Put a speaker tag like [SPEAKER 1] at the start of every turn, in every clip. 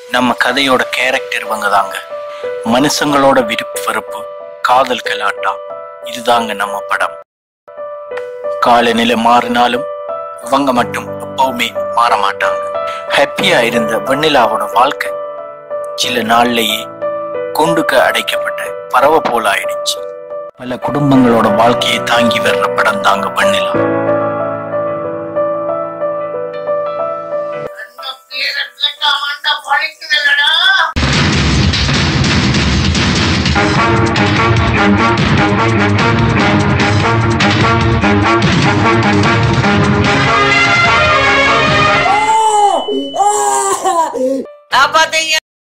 [SPEAKER 1] நம்ம கதையோட கேரக்டர் இவங்க தாங்க மனுஷங்களோட விருப்பு வெறுப்பு காதல் கலாட்டா இதுதாங்க நம்ம படம் காலநிலை மாறினாலும் இவங்க மட்டும் எப்பவுமே மாற மாட்டாங்க ஹாப்பியா இருந்த வெண்ணிலாவோட வாழ்க்கை சில நாள்லயே குண்டுக்கு அடைக்கப்பட்ட பறவை போல ஆயிடுச்சு பல குடும்பங்களோட வாழ்க்கையை தாங்கி வர்ற படம் தாங்க வெண்ணிலா
[SPEAKER 2] காப்பாத்தீங்க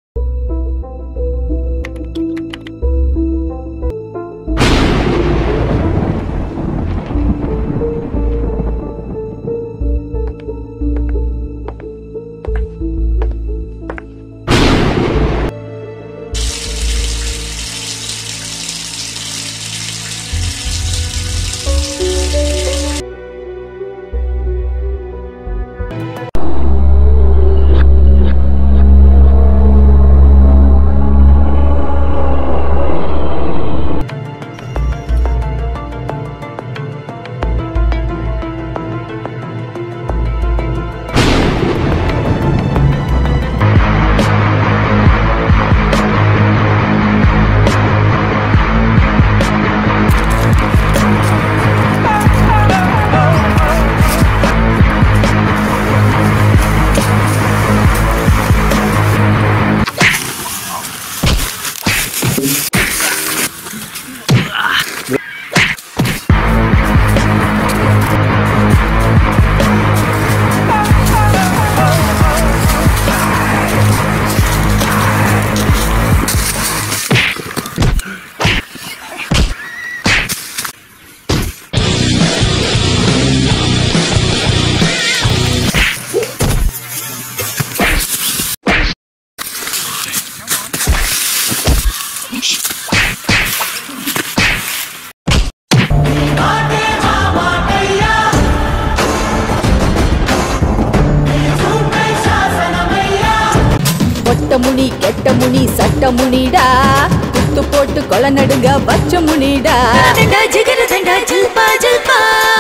[SPEAKER 3] ஒட்ட முனி கெட்ட முனி சட்ட முனிடா குத்து போட்டு கொலை நடுங்க வச்ச முனிடா ஜிகர தண்டா ஜில்பா ஜில்பா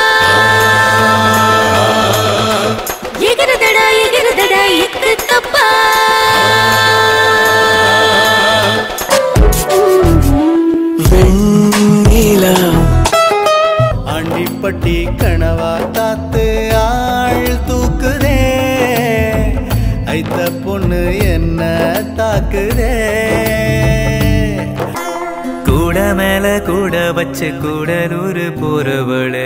[SPEAKER 3] எகிரதடா எகிரதடா எக்கு தப்பா
[SPEAKER 4] ஆண்டிப்பட்டி கனவா காத்து ஆள் தூக்குதே ஐத்த பொண்ணு என்ன தாக்குதே கூட மேல கூட வச்சு கூடலூர் போறவளே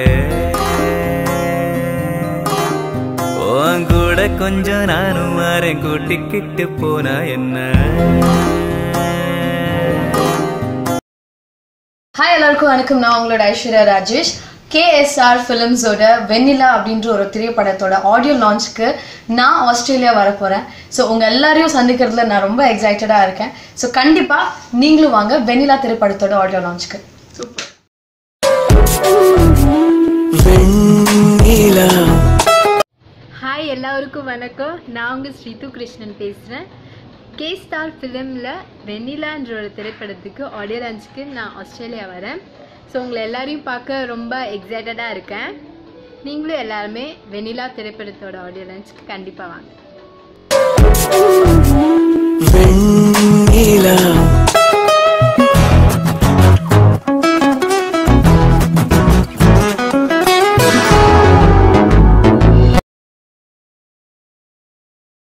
[SPEAKER 4] உன் கூட கொஞ்சம் நானும் வரேன் கூட்டிக்கிட்டு போனா என்ன
[SPEAKER 5] ஹாய் எல்லாருக்கும் வணக்கம் நான் உங்களோட ஐஸ்வர்யா ராஜேஷ் கேஎஸ்ஆர் ஃபிலிம்ஸோட வெண்ணிலா அப்படின்ற ஒரு திரைப்படத்தோட ஆடியோ லான்ச்சுக்கு நான் ஆஸ்திரேலியா வர போகிறேன் ஸோ உங்கள் எல்லாரையும் சந்திக்கிறதுல நான் ரொம்ப எக்ஸைட்டடாக இருக்கேன் ஸோ கண்டிப்பாக நீங்களும் வாங்க வெண்ணிலா திரைப்படத்தோட ஆடியோ லான்ச்சுக்கு
[SPEAKER 6] ஹாய் எல்லாருக்கும் வணக்கம் நான் உங்கள் ஸ்ரீது கிருஷ்ணன் பேசுகிறேன் கே ஸ்டார் ஃபிலிமில் வெண்ணிலான்ற ஒரு திரைப்படத்துக்கு ஆடியோ லான்ச்சுக்கு நான் ஆஸ்திரேலியா வரேன் ஸோ உங்களை எல்லாரையும் பார்க்க ரொம்ப எக்ஸைட்டடாக இருக்கேன் நீங்களும் எல்லாருமே வெண்ணிலா திரைப்படத்தோட ஆடியோ லான்ச்சுக்கு கண்டிப்பாக வாங்க
[SPEAKER 4] வெண்ணிலா